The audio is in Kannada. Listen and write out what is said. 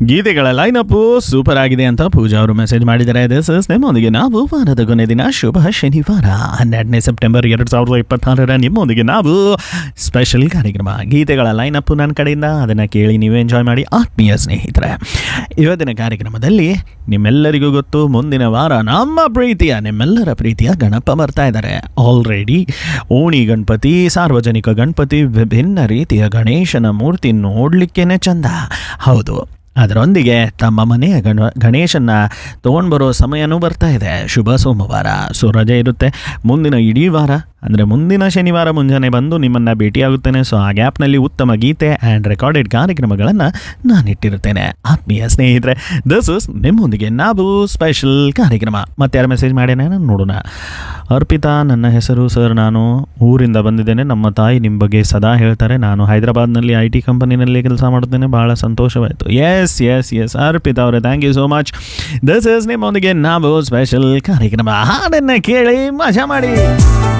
ಗೀತೆಗಳ ಲೈನಪ್ಪು ಸೂಪರ್ ಆಗಿದೆ ಅಂತ ಪೂಜಾ ಅವರು ಮೆಸೇಜ್ ಮಾಡಿದ್ದಾರೆ ದಿಸ್ ಇಸ್ ನಿಮ್ಮೊಂದಿಗೆ ನಾವು ವಾರದ ಕೊನೆ ದಿನ ಶುಭ ಶನಿವಾರ ಹನ್ನೆರಡನೇ ಸೆಪ್ಟೆಂಬರ್ ಎರಡು ಸಾವಿರದ ಇಪ್ಪತ್ತಾರರ ನಿಮ್ಮೊಂದಿಗೆ ನಾವು ಸ್ಪೆಷಲ್ ಕಾರ್ಯಕ್ರಮ ಗೀತೆಗಳ ಲೈನಪ್ಪು ನನ್ನ ಕಡೆಯಿಂದ ಅದನ್ನು ಕೇಳಿ ನೀವು ಎಂಜಾಯ್ ಮಾಡಿ ಆತ್ಮೀಯ ಸ್ನೇಹಿತರೆ ಇವತ್ತಿನ ಕಾರ್ಯಕ್ರಮದಲ್ಲಿ ನಿಮ್ಮೆಲ್ಲರಿಗೂ ಗೊತ್ತು ಮುಂದಿನ ವಾರ ನಮ್ಮ ಪ್ರೀತಿಯ ನಿಮ್ಮೆಲ್ಲರ ಪ್ರೀತಿಯ ಗಣಪ ಬರ್ತಾ ಇದ್ದಾರೆ ಆಲ್ರೆಡಿ ಓಣಿ ಗಣಪತಿ ಸಾರ್ವಜನಿಕ ಗಣಪತಿ ವಿಭಿನ್ನ ರೀತಿಯ ಗಣೇಶನ ಮೂರ್ತಿ ನೋಡಲಿಕ್ಕೇನೆ ಚಂದ ಹೌದು ಅದರೊಂದಿಗೆ ತಮ್ಮ ಮನೆಯ ಗಣ ಗಣೇಶನ್ನ ತೊಗೊಂಡು ಬರೋ ಸಮಯನೂ ಬರ್ತಾ ಇದೆ ಶುಭ ಸೋಮವಾರ ಸೊ ರಜೆ ಇರುತ್ತೆ ಮುಂದಿನ ಇಡೀ ವಾರ ಅಂದರೆ ಮುಂದಿನ ಶನಿವಾರ ಮುಂಜಾನೆ ಬಂದು ನಿಮ್ಮನ್ನು ಭೇಟಿಯಾಗುತ್ತೇನೆ ಸೊ ಆ ಗ್ಯಾಪ್ನಲ್ಲಿ ಉತ್ತಮ ಗೀತೆ ಆ್ಯಂಡ್ ರೆಕಾರ್ಡೆಡ್ ಕಾರ್ಯಕ್ರಮಗಳನ್ನು ನಾನು ಇಟ್ಟಿರುತ್ತೇನೆ ಆತ್ಮೀಯ ಸ್ನೇಹಿತರೆ ದಿಸ್ ಇಸ್ ನಿಮ್ಮೊಂದಿಗೆ ನಾವು ಸ್ಪೆಷಲ್ ಕಾರ್ಯಕ್ರಮ ಮತ್ತೆ ಯಾರು ಮೆಸೇಜ್ ಮಾಡ್ಯಾನ ನಾನು ನೋಡೋಣ ಅರ್ಪಿತಾ ನನ್ನ ಹೆಸರು ಸರ್ ನಾನು ಊರಿಂದ ಬಂದಿದ್ದೇನೆ ನಮ್ಮ ತಾಯಿ ನಿಮ್ಮ ಬಗ್ಗೆ ಸದಾ ಹೇಳ್ತಾರೆ ನಾನು ಹೈದರಾಬಾದ್ನಲ್ಲಿ ಐ ಟಿ ಕಂಪನಿನಲ್ಲಿ ಕೆಲಸ ಮಾಡುತ್ತೇನೆ ಭಾಳ ಸಂತೋಷವಾಯಿತು ಎಸ್ ಎಸ್ ಎಸ್ ಅರ್ಪಿತಾ ಅವರೇ thank you so much this is ನಿಮ್ಮೊಂದಿಗೆ ನಾವು ಸ್ಪೆಷಲ್ ಕಾರ್ಯಕ್ರಮ ಹಾಡನ್ನು ಕೇಳಿ ಮಜಾ ಮಾಡಿ